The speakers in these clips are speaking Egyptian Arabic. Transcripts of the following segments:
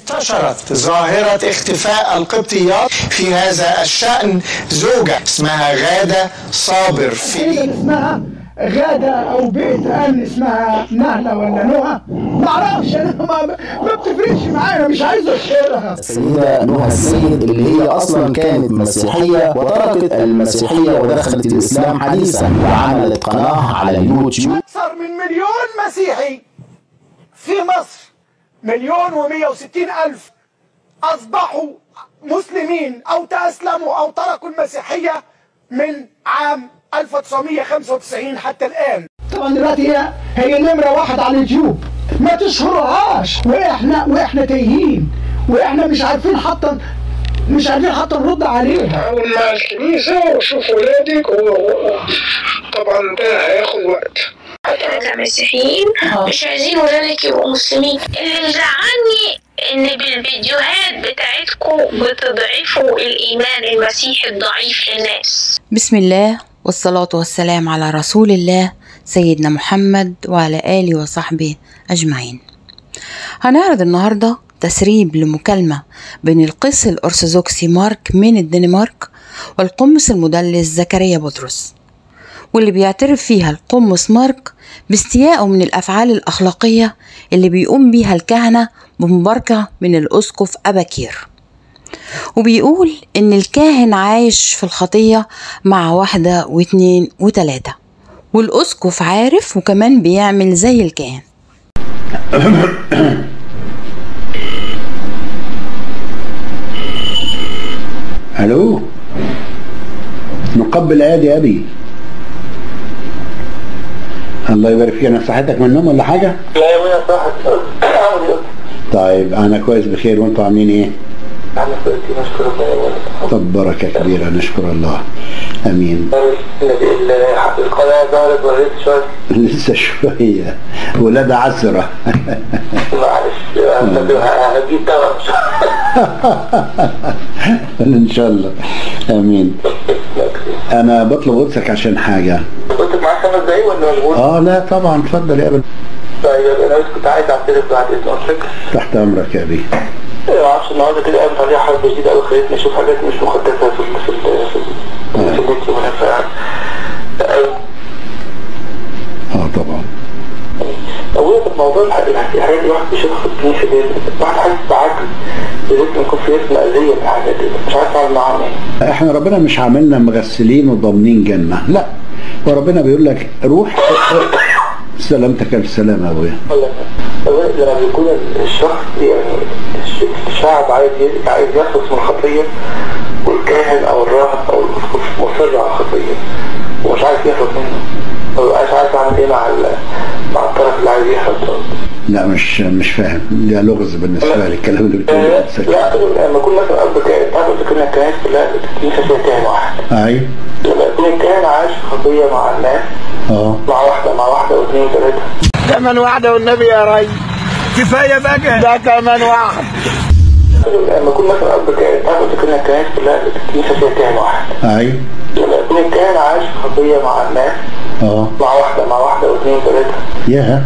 انتشرت ظاهرة اختفاء القبطيات في هذا الشأن زوجة اسمها غادة صابر في تقريبا اسمها غادة أو بيت أمن اسمها نهلة ولا نهى معرفش أنا ما, ما بتفرقش معايا مش عايز أشهرها السيدة نهى السيد اللي هي أصلا كانت مسيحية وتركت المسيحية ودخلت الإسلام حديثا وعملت قناة على اليوتيوب أكثر من مليون مسيحي في مصر مليون ومية وستين ألف أصبحوا مسلمين أو تأسلموا أو تركوا المسيحية من عام 1995 حتى الآن طبعا دلوقتي هي هي نمرة واحد على اليوتيوب ما تشهرهاش واحنا واحنا تايهين واحنا مش عارفين حتى مش عارفين حتى نرد عليها تعاون مع الكنيسة وشوف ولادك وطبعا ده هياخد وقت احنا كمسيحيين مش عايزين ولادك يبقوا مسلمين اللي مزعلني ان بالفيديوهات بتاعتكم بتضعفوا الايمان المسيحي الضعيف للناس بسم الله والصلاة والسلام على رسول الله سيدنا محمد وعلى آله وصحبه أجمعين هنعرض النهاردة تسريب لمكالمة بين القس الأرثوذكسي مارك من الدنمارك والقمص المدلس زكريا بطرس واللي بيعترف فيها القمص مارك باستيائه من الأفعال الأخلاقية اللي بيقوم بيها الكهنة بمباركة من الأسقف أباكير وبيقول إن الكاهن عايش في الخطية مع واحدة واتنين وتلاتة والأسقف عارف وكمان بيعمل زي الكاهن الو نقبل عادي يا ابي الله يبارك فيك انا صحتك من النوم ولا حاجه لا يا ابويا صح طيب انا كويس بخير وانتوا عاملين ايه انا كنت نشكر الله يا ولد طب بركه كبيره نشكر الله امين القناة ظهرت وريت شوية لسه شويه ولاد عسره معلش هجيب طبعا ان شاء الله امين انا بطلب قدسك عشان حاجه كنت معاك خمس دقايق ولا مشغول؟ اه لا طبعا اتفضل يا ابني طيب انا بس كنت عايز اعترف بعد اذن قلت تحت امرك يا ابي ما اعرفش النهارده كده قامت عليها حرب جديده قوي خلتني اشوف حاجات مش مقدسه في ال في ال في ال في النت ولا ف اه طبعا أولا في الموضوع الح- الحاجات اللي الواحد بيشوفها في الكنيسة دي الواحد حاسس بعجز بالذات لما يكون في ناس مأذية بالحاجات دي مش عارف أعمل معاهم إيه احنا ربنا مش عاملنا مغسلين وضامنين جنة لا وربنا بيقول لك روح سلامتك السلام يا ابويا ولا أولا لما بيكون الشخص يعني الش- الشعب عايز ي- عايز يخلص من الخطية والكاهن أو الراهب أو الأسقف مصر على الخطية ومش عارف يخلص منه مبقاش عارف أعمل إيه مع ال- مع الطرف اللي عايز يخلص لا مش مش فاهم ده لغز بالنسبة لي الكلام اللي بتقوله لا قدسك. لا، لما يكون مثلا أب كاهن تعرف قبل كده الكنائس كلها الكنيسة فيها كاهن واحد ايوه لما يكون الكاهن عايش في خطية مع الناس اه مع واحدة مع واحدة واثنين وثلاثة كمان واحدة والنبي يا ري كفاية بقى ده كمان واحد لما يكون مثلا أب كاهن تعرف قبل كده الكنائس كلها الكنيسة فيها كاهن واحد ايوه لما يكون الكاهن عايش في خطية مع الناس اه مع واحدة مع واحدة واثنين وثلاثة يا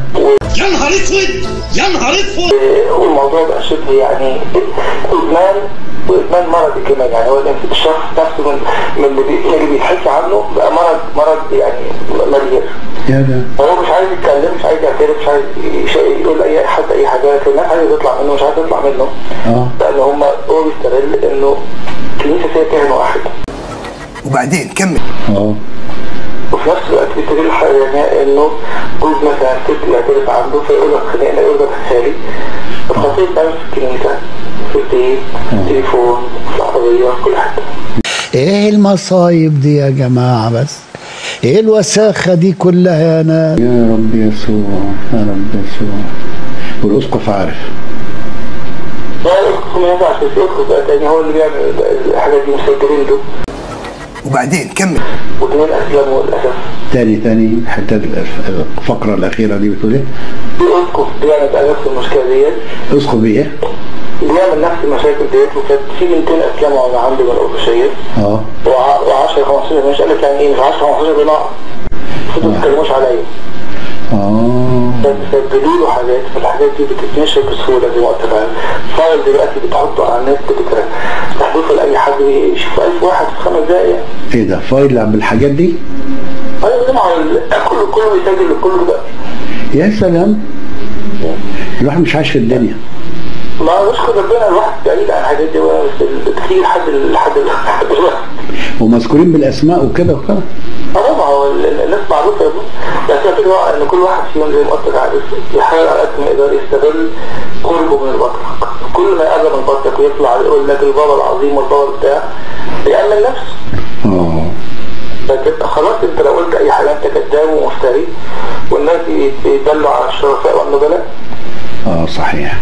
والموضوع بقى شبه يعني إدمان وإدمان مرضي كمان يعني هو الشخص نفسه من من اللي بي- اللي بيتحكي عنه بقى مرض مرض يعني مريض يا ده هو مش عايز يتكلم مش عايز يعترف مش عايز يش- يقول اي حد اي حاجه لكن الناس عايزه تطلع منه مش عايزه تطلع منه اه لان هم هو بيستغل انه الكنيسه فيها كاهن واحد وبعدين كمل اه وفي نفس الوقت بيستغل حاجه يعني انه جوز مثلا ست يعترف عنده فيقول لك خلينا يقول لك خالي الخطيه بتعمل في الكنيسه في البيت في التليفون في العربيه في كل حته ايه المصايب دي يا جماعة بس ايه الوساخة دي كلها يا ناس يا رب يسوع يا رب يسوع والاسقف عارف يعني الاسقف ما ينفعش بس الاسقف بقى تاني هو اللي بيعمل الحاجات دي مسيطرين له وبعدين كمل واثنين اسلموا للاسف تاني تاني حتى الف- الفقرة الأخيرة دي بتقول ايه؟ في اسقف بيعمل بقى نفس المشكله ديت اسقف ايه؟ بيعمل نفس المشاكل ديت وكانت في 200 اسلموا من عنده من الاوفيشيه اه و10 15 مش قال لك يعني ايه مش 10 15 بنقع المفروض ما تتكلموش عليا اه بس بيبدلوا له حاجات فالحاجات دي بتتنشر بسهوله زي ما قلت لك فايل دلوقتي بتحطه على النت بتحدثه لاي حد يشوف ألف واحد في خمس دقايق يعني. ايه ده فايل بالحاجات دي ايوه زي ما هو ال- كله كله بيسجل لكله دلوقتي يا سلام الواحد مش عايش في الدنيا ما نشكر ربنا الواحد بعيد عن الحاجات دي بس بتخيل لحد لحد لحد دلوقتي ومذكورين بالاسماء وكده وكده اه ما هو ال- ال- الناس معروفه يا ابني بس هي الفكره ان كل واحد فيهم زي ما قلت لك عارف يحاول على قد ما يقدر يستغل قربه من البطرك كل ما يقرب من البطرك ويطلع يقول لك البابا العظيم والبابا بتاع يأمن نفسه اه فتبقى خلاص انت لو قلت اي حاجه انت كذاب ومفتري والناس بيدلوا على الشرفاء والنبلاء اه صحيح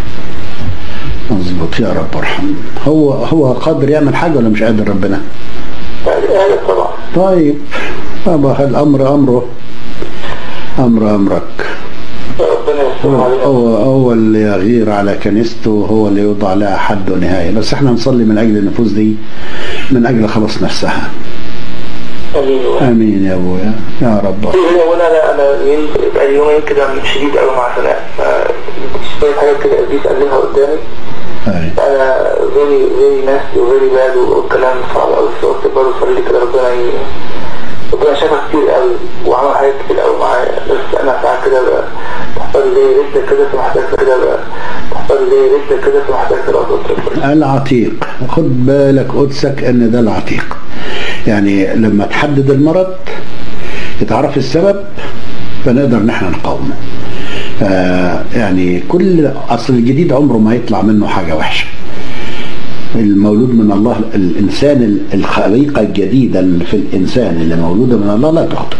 مظبوط يا رب ارحم هو هو قادر يعمل حاجه ولا مش قادر ربنا يعني آية طبعا طيب طبعا الامر امره امر امرك ربنا يستر هو, علينا هو هو اللي يغير على كنيسته وهو اللي يوضع لها حد ونهايه بس احنا نصلي من اجل النفوس دي من اجل خلاص نفسها امين امين يا ابويا يا رب وانا انا انا يومين بقى يومين كده شديد قوي مع سناء شويه حاجات كده ابليس قلبها قدامي أي. انا فيري فيري ناسي وفيري باد والكلام صعب قوي بس قلت برضه صلي كده ربنا ي... ربنا شافها كتير قوي وعمل حاجات كتير قوي معايا بس انا ساعات كده ب- تحصل لي رجلك كده فمحتاج كده ب- تحصل لي رجلك كده فمحتاج كده أقعد العتيق خد بالك قدسك ان ده العتيق يعني لما تحدد المرض يتعرف السبب فنقدر نحن نقاومه آه يعني كل اصل الجديد عمره ما يطلع منه حاجه وحشه المولود من الله الانسان الخليقه الجديده اللي في الانسان اللي مولوده من الله لا تخطئ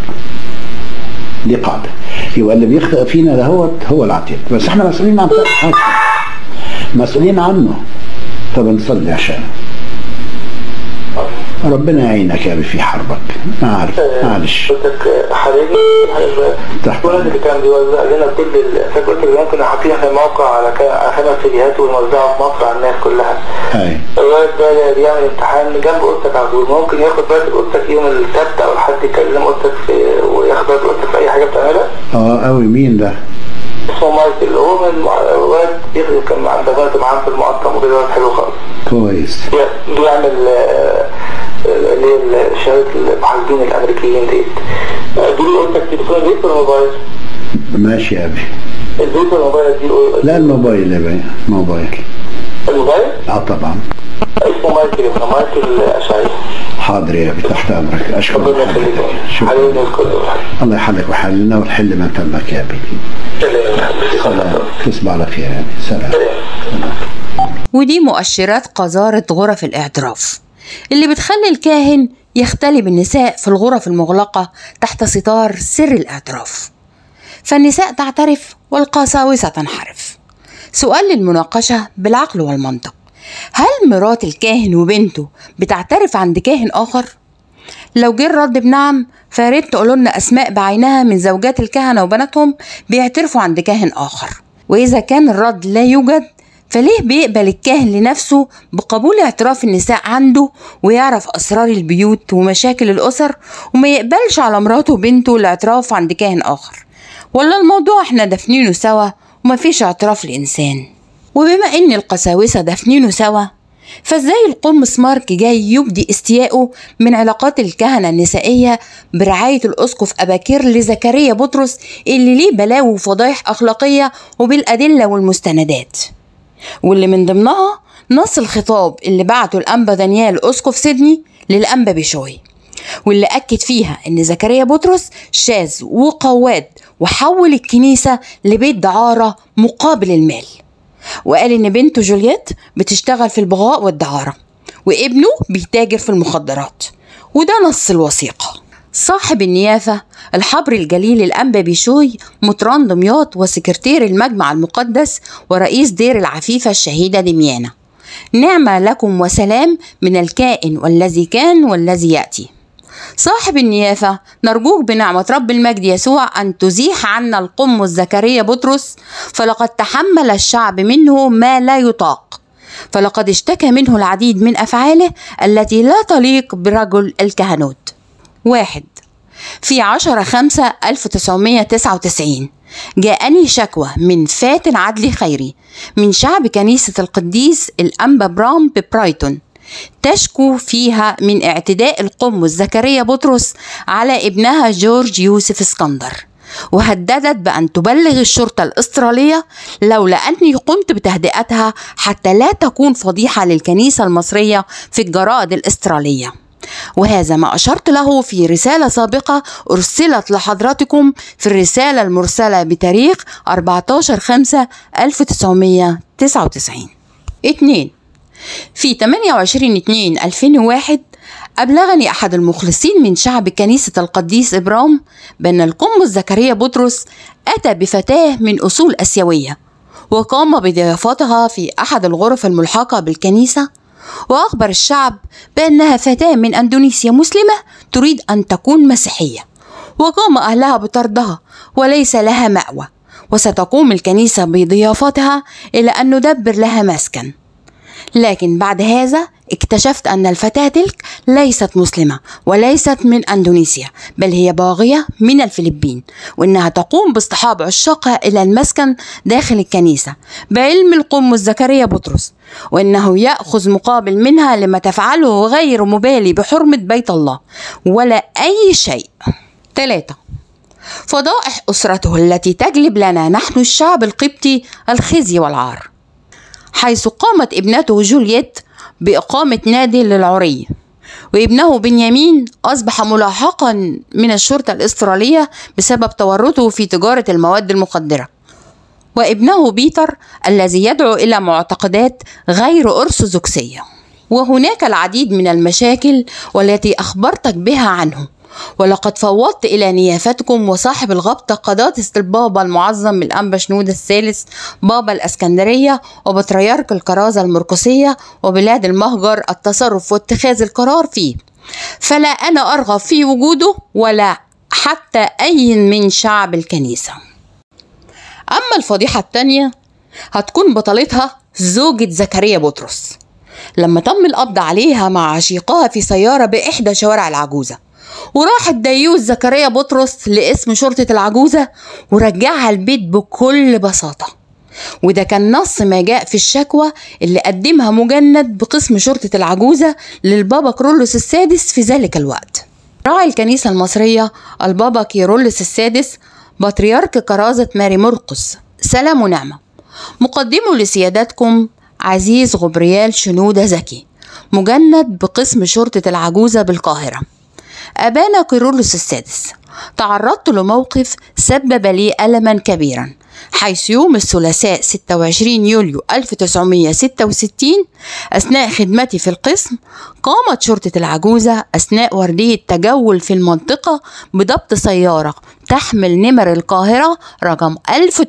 دي قاعده يبقى اللي بيخطئ فينا ده هو هو العتيق بس احنا مسؤولين عن مسؤولين عنه طب نصلي عشان ربنا يعينك يا ابي في حربك ما عارف معلش قلتك حبيبي تحت الولد اللي كان بيوزع لنا كل ال- فاكر قلت لك كنا حاطين احنا موقع على كا- على خمس فيديوهات ونوزعها في مصر على الناس كلها هاي الولد ده بيعمل امتحان جنب اوضتك على طول ممكن ياخد بالك اوضتك يوم السبت او حد يكلم اوضتك في وياخد بالك اوضتك في اي حاجه بتعملها اه قوي مين ده اسمه مايكل هو من المع- ولد يخدم كان مع عندنا معاه في المقطم وكده ولد حلو خالص كويس بي- بيعمل آه، اللي هي شهادة المحاسبين الأمريكيين دي آه، دي اللي قلت لك تليفون البيت ولا موبايل؟ ماشي يا ابي البيت ولا الموبايل دي لا الموبايل يا ابي موبايل الموبايل اه طبعا اسمه مايكل ابن مايكل أشعري حاضر يا ابي تحت امرك اشكرك ربنا يخليك شكرا حبيبي الكل الله يحلك ويحللنا ويحل من تمك يا ابي سلام تصبح على خير يا ابي سلام ودي مؤشرات قذارة غرف الاعتراف اللي بتخلي الكاهن يختلي بالنساء في الغرف المغلقة تحت ستار سر الاعتراف فالنساء تعترف والقساوسة تنحرف سؤال للمناقشة بالعقل والمنطق هل مرات الكاهن وبنته بتعترف عند كاهن آخر؟ لو جه الرد بنعم فياريت تقولوا لنا أسماء بعينها من زوجات الكهنة وبناتهم بيعترفوا عند كاهن آخر وإذا كان الرد لا يوجد فليه بيقبل الكاهن لنفسه بقبول اعتراف النساء عنده ويعرف أسرار البيوت ومشاكل الأسر وما يقبلش على مراته وبنته الاعتراف عند كاهن آخر ولا الموضوع احنا دافنينه سوا ومفيش اعتراف لإنسان وبما إن القساوسة دافنينه سوا فازاي القمص مارك جاي يبدي استيائه من علاقات الكهنة النسائية برعاية الأسقف أباكير لزكريا بطرس اللي ليه بلاوي وفضايح أخلاقية وبالأدلة والمستندات واللي من ضمنها نص الخطاب اللي بعته الأنبا دانيال أسقف سيدني للأنبا بشوي واللي أكد فيها إن زكريا بطرس شاذ وقواد وحول الكنيسة لبيت دعارة مقابل المال وقال إن بنته جولييت بتشتغل في البغاء والدعارة وابنه بيتاجر في المخدرات وده نص الوثيقة صاحب النيافة الحبر الجليل الأنبا بيشوي مطران دمياط وسكرتير المجمع المقدس ورئيس دير العفيفة الشهيدة دميانة نعمة لكم وسلام من الكائن والذي كان والذي يأتي صاحب النيافة نرجوك بنعمة رب المجد يسوع أن تزيح عنا القمص زكريا بطرس فلقد تحمل الشعب منه ما لا يطاق فلقد اشتكى منه العديد من أفعاله التي لا تليق برجل الكهنوت واحد في 10 5 1999 جاءني شكوى من فاتن عدلي خيري من شعب كنيسة القديس الأنبا برام ببرايتون تشكو فيها من اعتداء القمص زكريا بطرس على ابنها جورج يوسف اسكندر وهددت بأن تبلغ الشرطة الأسترالية لولا أني قمت بتهدئتها حتى لا تكون فضيحة للكنيسة المصرية في الجرائد الأسترالية وهذا ما أشرت له في رسالة سابقة أرسلت لحضراتكم في الرسالة المرسلة بتاريخ 14 5 1999 2 في 28 2 2001 أبلغني أحد المخلصين من شعب كنيسة القديس إبرام بأن القمص زكريا بطرس أتى بفتاة من أصول أسيوية وقام بضيافتها في أحد الغرف الملحقة بالكنيسة وأخبر الشعب بأنها فتاة من أندونيسيا مسلمة تريد أن تكون مسيحية وقام أهلها بطردها وليس لها مأوى وستقوم الكنيسة بضيافتها إلى أن ندبر لها مسكن لكن بعد هذا اكتشفت أن الفتاة تلك ليست مسلمة وليست من أندونيسيا بل هي باغية من الفلبين وإنها تقوم باصطحاب عشاقها إلى المسكن داخل الكنيسة بعلم القمص زكريا بطرس وإنه يأخذ مقابل منها لما تفعله غير مبالي بحرمة بيت الله ولا أي شيء ثلاثة فضائح أسرته التي تجلب لنا نحن الشعب القبطي الخزي والعار حيث قامت ابنته جولييت بإقامة نادي للعري وابنه بنيامين أصبح ملاحقا من الشرطة الأسترالية بسبب تورطه في تجارة المواد المخدرة وابنه بيتر الذي يدعو إلى معتقدات غير أرثوذكسية وهناك العديد من المشاكل والتي أخبرتك بها عنه ولقد فوضت إلى نيافتكم وصاحب الغبطة قداسة البابا المعظم الأنبا شنودة الثالث بابا الأسكندرية وبطريرك الكرازة المرقسية وبلاد المهجر التصرف واتخاذ القرار فيه فلا أنا أرغب في وجوده ولا حتى أي من شعب الكنيسة أما الفضيحة التانية هتكون بطلتها زوجة زكريا بطرس لما تم القبض عليها مع عشيقها في سيارة بإحدى شوارع العجوزة وراح الديوس زكريا بطرس لاسم شرطة العجوزة ورجعها البيت بكل بساطة وده كان نص ما جاء في الشكوى اللي قدمها مجند بقسم شرطة العجوزة للبابا كرولوس السادس في ذلك الوقت راعي الكنيسة المصرية البابا كيرولس السادس بطريرك كرازة ماري مرقس سلام ونعمة مقدمه لسيادتكم عزيز غبريال شنودة زكي مجند بقسم شرطة العجوزة بالقاهرة أبانا كيرلس السادس تعرضت لموقف سبب لي ألما كبيرا حيث يوم الثلاثاء 26 يوليو 1966 أثناء خدمتي في القسم قامت شرطة العجوزة أثناء وردية تجول في المنطقة بضبط سيارة تحمل نمر القاهرة رقم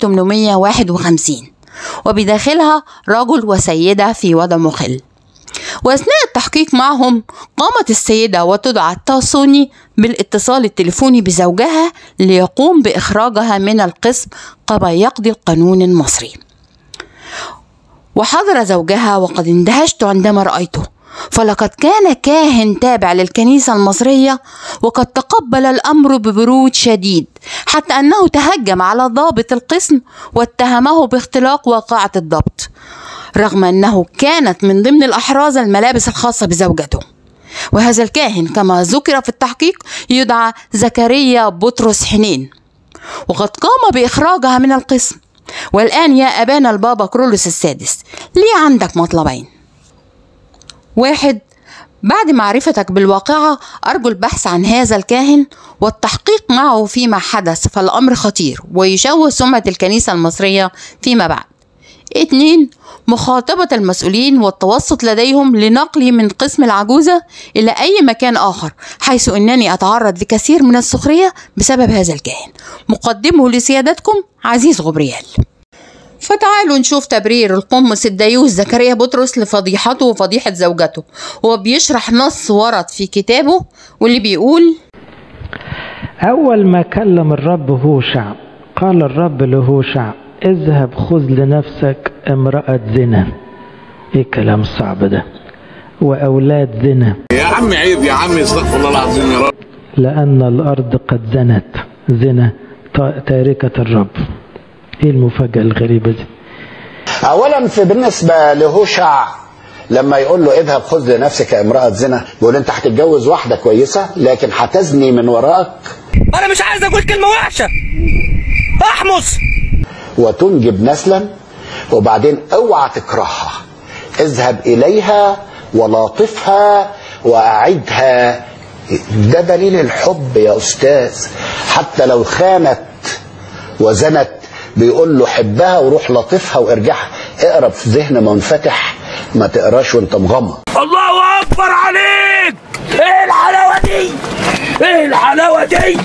1851 وبداخلها رجل وسيدة في وضع مخل وأثناء التحقيق معهم قامت السيدة وتدعى التاسوني بالاتصال التليفوني بزوجها ليقوم بإخراجها من القسم كما يقضي القانون المصري وحضر زوجها وقد اندهشت عندما رأيته فلقد كان كاهن تابع للكنيسة المصرية وقد تقبل الأمر ببرود شديد حتى أنه تهجم على ضابط القسم واتهمه باختلاق واقعة الضبط رغم أنه كانت من ضمن الأحراز الملابس الخاصة بزوجته وهذا الكاهن كما ذكر في التحقيق يدعى زكريا بطرس حنين وقد قام بإخراجها من القسم والآن يا أبانا البابا كرولوس السادس لي عندك مطلبين واحد بعد معرفتك بالواقعة أرجو البحث عن هذا الكاهن والتحقيق معه فيما حدث فالأمر خطير ويشوه سمعة الكنيسة المصرية فيما بعد اتنين مخاطبة المسؤولين والتوسط لديهم لنقلي من قسم العجوزة إلى أي مكان آخر حيث أنني أتعرض لكثير من السخرية بسبب هذا الكاهن مقدمه لسيادتكم عزيز غبريال فتعالوا نشوف تبرير القمص الديوس زكريا بطرس لفضيحته وفضيحة زوجته هو بيشرح نص ورد في كتابه واللي بيقول أول ما كلم الرب هوشع قال الرب لهوشع اذهب خذ لنفسك امرأة زنا ايه الكلام الصعب ده وأولاد زنا يا عم عيب يا عم استغفر الله العظيم يا رب لأن الأرض قد زنت زنا تاركة الرب ايه المفاجأة الغريبة دي اولا في بالنسبه لهوشع لما يقول له اذهب خذ لنفسك امراه زنا بيقول انت هتتجوز واحده كويسه لكن هتزني من وراءك انا مش عايز اقول كلمه وحشه احمص وتنجب نسلا وبعدين اوعى تكرهها اذهب اليها ولاطفها واعدها ده دليل الحب يا استاذ حتى لو خانت وزنت بيقول له حبها وروح لطفها وارجعها اقرا في ذهن منفتح ما تقراش وانت مغمض الله اكبر عليك ايه الحلاوه دي ايه الحلاوه دي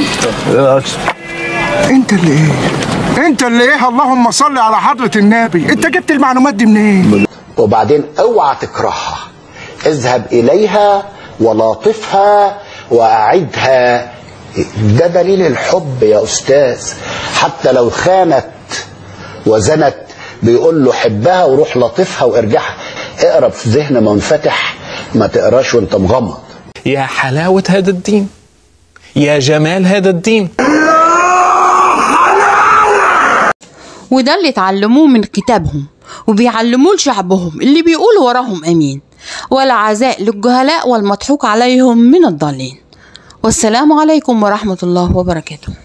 انت اللي ايه انت اللي ايه اللهم صل على حضرة النبي انت جبت المعلومات دي منين وبعدين اوعى تكرهها اذهب اليها ولاطفها واعدها ده دليل الحب يا استاذ حتى لو خانت وزنت بيقول له حبها وروح لطفها وارجعها اقرا في ذهن منفتح ما تقراش وانت مغمض يا حلاوة هذا الدين يا جمال هذا الدين وده اللي اتعلموه من كتابهم وبيعلموه لشعبهم اللي بيقولوا وراهم امين ولا عزاء للجهلاء والمضحوك عليهم من الضالين والسلام عليكم ورحمة الله وبركاته